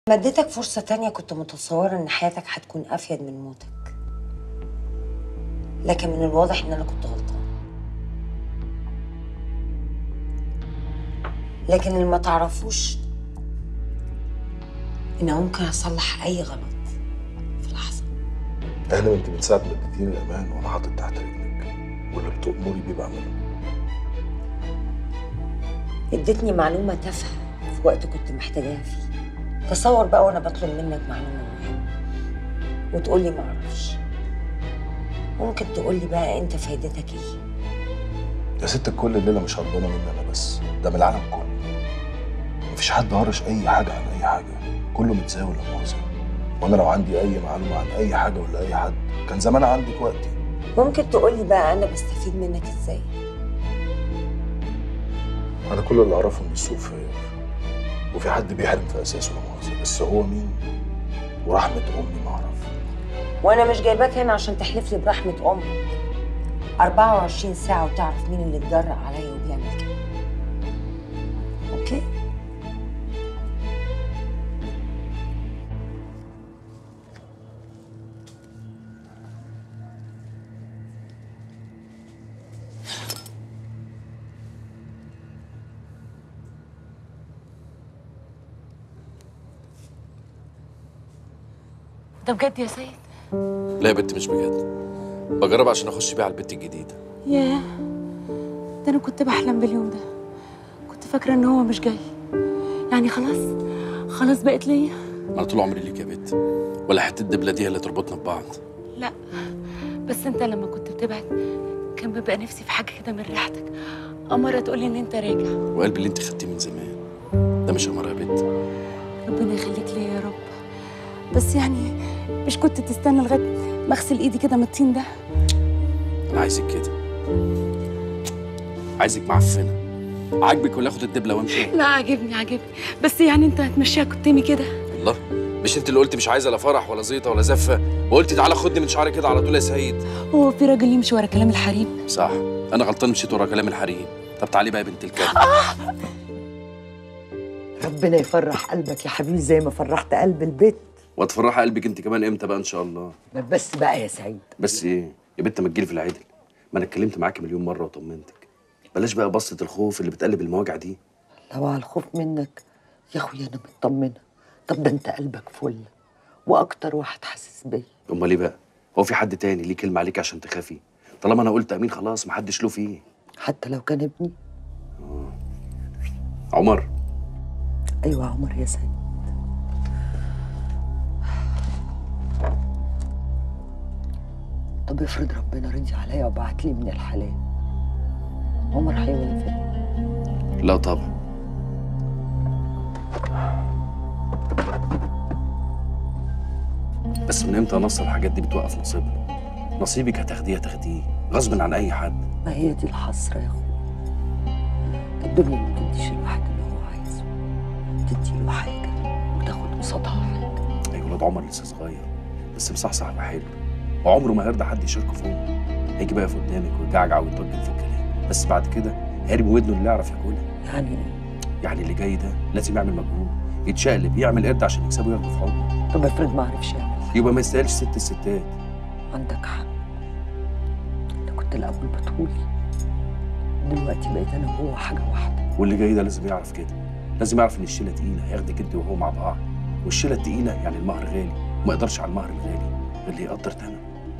ما اديتك فرصة تانية كنت متصورة إن حياتك هتكون أفيد من موتك لكن من الواضح إن أنا كنت غلطان لكن اللي ما تعرفوش إن ممكن أصلح أي غلط في لحظة انا انت من ساعه ما اديتيني الامان وانا حاطط تحت رجلك واللي بتأمري بيه بعمله اديتني معلومة تافهة في وقت كنت محتاجاها فيه تصور بقى وأنا بطلب منك معلومة مهمة وتقولي معرفش ممكن تقولي بقى أنت فايدتك إيه يا ست كل الليله مش هربانه مني انا بس ده من العالم كله مفيش حد هرش اي حاجه عن اي حاجه كله متزاول لا مؤاخذه وانا لو عندي اي معلومه عن اي حاجه ولا اي حد كان زمان عندك وقتي ممكن تقولي بقى أنا بستفيد منك إزاي انا كل اللي اعرفه ان السوق فاير وفي حد بيحرم في اساسه لا مؤاخذه بس هو مين ورحمه امي ما اعرف وأنا مش جايباك هنا عشان تحلف لي برحمة أمك 24 ساعة وتعرف مين اللي اتجرأ عليا وبيعمل كده أوكي ده بجد يا سيد لا يا بنت مش بجد بجرب عشان اخش بيه على البت الجديده ياه ده انا كنت بحلم باليوم ده كنت فاكره ان هو مش جاي يعني خلاص خلاص بقت ليا انا طول عمري ليك يا بنت ولا حته الدبله دي هي اللي تربطنا ببعض لا بس انت لما كنت بتبعد كان بيبقى نفسي في حاجه كده من ريحتك اماره تقولي ان انت راجع وقلبي اللي انت خدتيه من زمان ده مش امر يا بنت ربنا يخليك ليا يا رب بس يعني مش كنت تستنى لغايه ما اغسل ايدي كده من الطين ده انا عايزك كده عايزك معفنه عاجبك ولا اخد الدبله وامشي لا عاجبني عاجبني بس يعني انت هتمشيها كتمي كده الله مش انت اللي قلت مش عايزه لا فرح ولا زيطه ولا زفه وقلتي تعالى خدني من شعري كده على طول يا سيد هو في راجل يمشي ورا كلام الحريم صح انا غلطان مشيت ورا كلام الحريم طب تعالي بقى يا بنت الكلب ربنا يفرح قلبك يا حبيبي زي ما فرحت قلب البيت وتفرحي قلبك انت كمان امتى بقى ان شاء الله بس بقى يا سعيد بس ايه يا بنت ما تجيلي في العدل ما انا اتكلمت معاكي مليون مره وطمنتك بلاش بقى بصه الخوف اللي بتقلب المواجع دي لو على الخوف منك يا اخويا انا مطمنه طب ده انت قلبك فل واكتر واحد حاسس بيا امال ليه بقى هو في حد تاني ليه كلمه عليك عشان تخافي طالما انا قلت امين خلاص محدش له فيه حتى لو كان ابني عمر ايوه عمر يا سعيد طب افرض ربنا رضي عليا وبعت لي من الحلال عمر هيوافق لا طبعا بس من امتى يا نصر الحاجات دي بتوقف نصيبنا نصيبك هتاخديه هتاخديه غصب عن اي حد ما هي دي الحسرة يا اخويا الدنيا ما بتديش الواحد اللي هو عايزه تديله حاجة وتاخد قصادها حاجة ايوه الواد عمر لسه صغير بس مصحصح وحلو وعمره ما هيرضى حد يشاركه فوق هيجي بقى يقف قدامك ويجعجع ويتوجه في الكلام بس بعد كده هيرمي ودنه اللي يعرف ياكلها يعني إيه؟ يعني اللي جاي ده لازم يعمل مجهود يتشقلب يعمل قرد عشان يكسبه وياخده في حضنه طب افرض ما عرفش يعمل يبقى ما يستاهلش ست الستات عندك حق انت كنت الاول بتقولي دلوقتي بقيت انا وهو حاجة واحدة واللي جاي ده لازم يعرف كده لازم يعرف ان الشيله تقيله هياخدك انت وهو مع بعض والشيله التقيله يعني المهر غالي وما يقدرش على المهر الغالي غير اللي يقدر ثمنه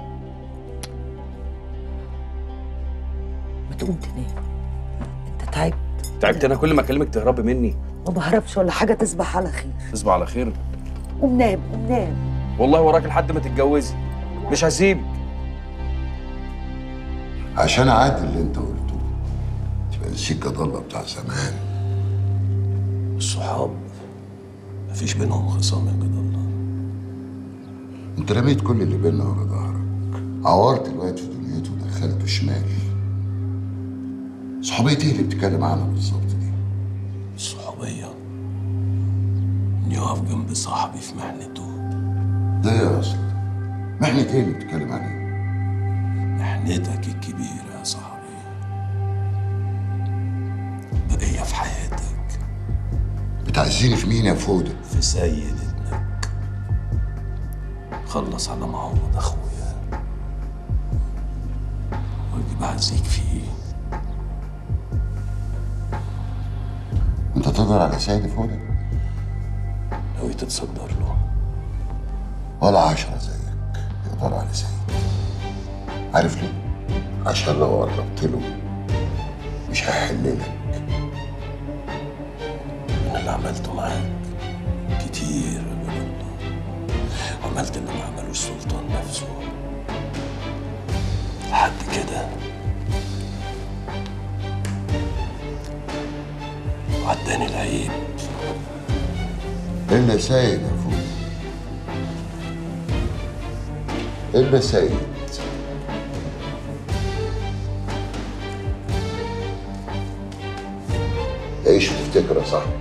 ما تقوم تنام انت تعبت تعبت انا كل ما اكلمك تهربي مني ما بهربش ولا حاجة تصبح على خير تصبح على خير قوم نام قوم نام والله وراك لحد ما تتجوزي مش هسيبك عشان عادي اللي انت قلته تبقى السكه ضلة بتاع زمان الصحاب مفيش بينهم خصام يا جد الله انت رميت كل اللي بينا ورا ظهرك عورت الواد في دنيته ودخلته شمال صحوبية ايه اللي بتتكلم عنها بالظبط دي؟ الصحوبية إني أقف جنب صاحبي في محنته ده يا اصل محنة ايه اللي بتتكلم عليها؟ محنتك الكبيرة يا صاحبي بقية في حياتك بتعزيني في مين يا فودة؟ في سيد خلص على معوض اخويا واجي بعزيك فيه انت تقدر على سيد فولا ناوي تتصدر له ولا عشرة زيك يقدر على سيد عارف ليه؟ عشان لو قربت له مش هيحللك من اللي عملته معاك كتير يا ولد الله عملت اللي ما عملوش سلطان نفسه لحد كده وعداني العيب إلا سيد يا فولا إلا سيد عيش وتفتكر يا صاحبي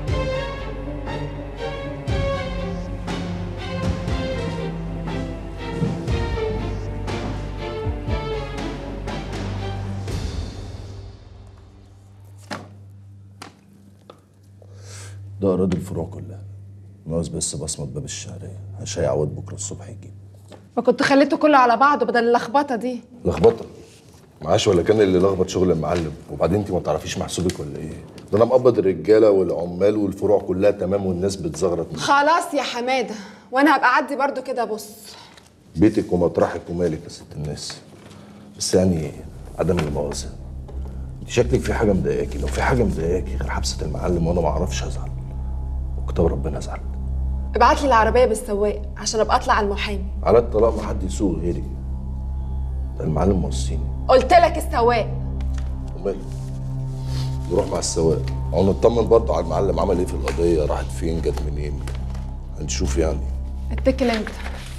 ده اراضي الفروع كلها ناقص بس بصمه باب الشعريه هشاي عوض بكره الصبح يجيب ما كنت خليته كله على بعضه بدل اللخبطه دي لخبطه معاش ولا كان اللي لخبط شغل المعلم وبعدين انت ما تعرفيش محسوبك ولا ايه ده انا مقبض الرجاله والعمال والفروع كلها تمام والناس بتزغرط من خلاص يا حماده وانا هبقى اعدي برضو كده بص بيتك ومطرحك ومالك يا ست الناس بس يعني عدم المؤاخذه انت شكلك في حاجه مضايقاكي لو في حاجه مضايقاكي غير حبسه المعلم وانا ما اعرفش ازعل وكتاب ربنا ازعل ابعت لي العربيه بالسواق عشان ابقى اطلع على المحامي على الطلاق ما حد يسوق غيري ده المعلم موصيني قلت لك السواق وماله نروح مع السواق او نطمن برضه على المعلم عمل ايه في القضيه راحت فين جت منين هنشوف يعني اتكل انت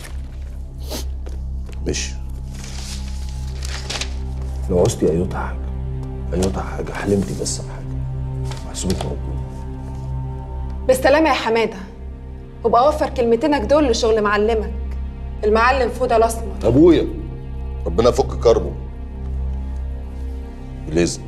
ماشي لو عوزتي ايوتا حاجه ايوتا حاجه حلمتي بس بحاجه محسوبك موجود بالسلامه يا حماده وابقى وفر كلمتينك دول لشغل معلمك المعلم فوده الاسمر ابويا ربنا يفك كربه لازم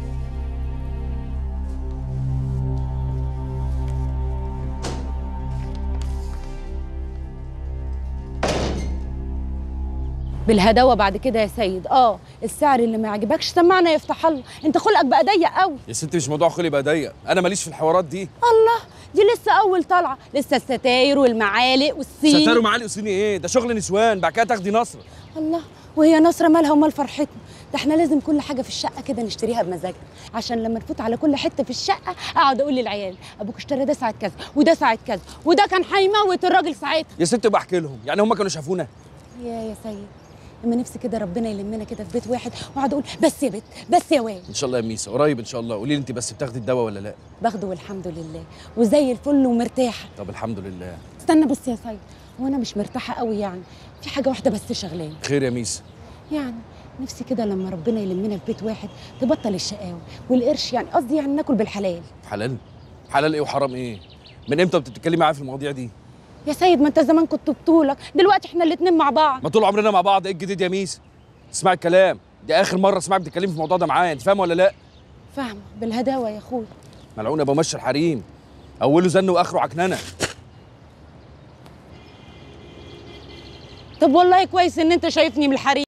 بالهداوه بعد كده يا سيد اه السعر اللي ما يعجبكش سمعنا يفتح الله انت خلقك بقى ضيق قوي يا ستي مش موضوع خلي بقى ضيق انا ماليش في الحوارات دي الله دي لسه اول طلعه لسه الستاير والمعالق والصين ستار ومعالق صيني ايه ده شغل نسوان بعد كده تاخدي نصره الله وهي نصرة مالها ومال فرحتنا ده احنا لازم كل حاجة في الشقة كده نشتريها بمزاجنا عشان لما نفوت على كل حتة في الشقة اقعد اقول للعيال ابوك اشترى ده ساعة كذا وده ساعة كذا وده كان هيموت الراجل ساعتها يا ستي بحكي لهم يعني هم كانوا شافونا يا يا سيد اما نفسي كده ربنا يلمنا كده في بيت واحد واقعد اقول بس يا بت بس يا واد ان شاء الله يا ميسا قريب ان شاء الله قولي لي انت بس بتاخدي الدواء ولا لا باخده والحمد لله وزي الفل ومرتاحة طب الحمد لله استنى بس يا سيد وانا مش مرتاحة قوي يعني في حاجة واحدة بس شغلاني خير يا ميسا يعني نفسي كده لما ربنا يلمنا في بيت واحد تبطل الشقاوة والقرش يعني قصدي يعني ناكل بالحلال حلال حلال ايه وحرام ايه من امتى بتتكلمي معايا في المواضيع دي يا سيد ما انت زمان كنت بطولك دلوقتي احنا الاتنين مع بعض ما طول عمرنا مع بعض ايه الجديد يا ميسا اسمعي الكلام دي اخر مره اسمعك بتتكلمي في الموضوع ده معايا انت فاهمه ولا لا فاهمة بالهداوة يا اخويا ملعون ابو مشي الحريم اوله زن واخره عكننه طب والله كويس ان انت شايفني من الحريم